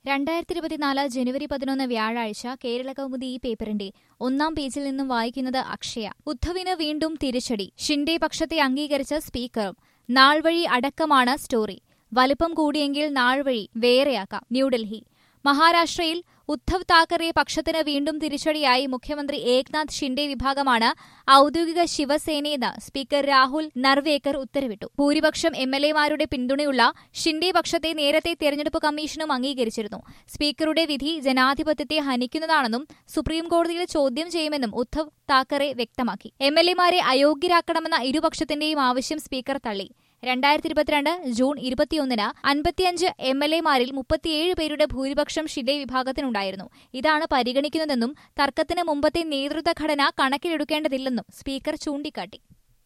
രണ്ടായിരത്തി ഇരുപത്തിനാല് ജനുവരി പതിനൊന്ന് വ്യാഴാഴ്ച കേരള കൗമുദി ഈ പേപ്പറിന്റെ ഒന്നാം പേജിൽ നിന്നും വായിക്കുന്നത് അക്ഷയ ഉദ്ധവിന് വീണ്ടും തിരിച്ചടി ഷിൻഡെ പക്ഷത്തെ അംഗീകരിച്ച സ്പീക്കറും നാൾവഴി അടക്കമാണ് സ്റ്റോറി വലിപ്പം കൂടിയെങ്കിൽ നാൾവഴി വേറെയാക്കാം ന്യൂഡൽഹി മഹാരാഷ്ട്രയിൽ ഉദ്ധവ് താക്കറെ പക്ഷത്തിന് വീണ്ടും തിരിച്ചടിയായി മുഖ്യമന്ത്രി ഏക്നാഥ് ഷിൻഡെ വിഭാഗമാണ് ഔദ്യോഗിക ശിവസേനയെന്ന് സ്പീക്കർ രാഹുൽ നർവേക്കർ ഉത്തരവിട്ടു ഭൂരിപക്ഷം എം എൽ എമാരുടെ പിന്തുണയുള്ള ഷിൻഡെ പക്ഷത്തെ നേരത്തെ തെരഞ്ഞെടുപ്പ് കമ്മീഷനും അംഗീകരിച്ചിരുന്നു സ്പീക്കറുടെ വിധി ജനാധിപത്യത്തെ ഹനിക്കുന്നതാണെന്നും സുപ്രീംകോടതിയിൽ ചോദ്യം ചെയ്യുമെന്നും ഉദ്ധവ് താക്കറെ വ്യക്തമാക്കി എം എൽ എമാരെ അയോഗ്യരാക്കണമെന്ന ഇരുപക്ഷത്തിന്റെയും ആവശ്യം സ്പീക്കർ തള്ളി രണ്ടായിരത്തി ഇരുപത്തിരണ്ട് ജൂൺ ഇരുപത്തിയൊന്നിന് അൻപത്തിയഞ്ച് എം എൽ എമാരിൽ മുപ്പത്തിയേഴ് പേരുടെ ഭൂരിപക്ഷം ഷിൻഡെ വിഭാഗത്തിനുണ്ടായിരുന്നു ഇതാണ് പരിഗണിക്കുന്നതെന്നും തർക്കത്തിന് മുമ്പത്തെ നേതൃത്വ ഘടന കണക്കിലെടുക്കേണ്ടതില്ലെന്നും സ്പീക്കർ ചൂണ്ടിക്കാട്ടി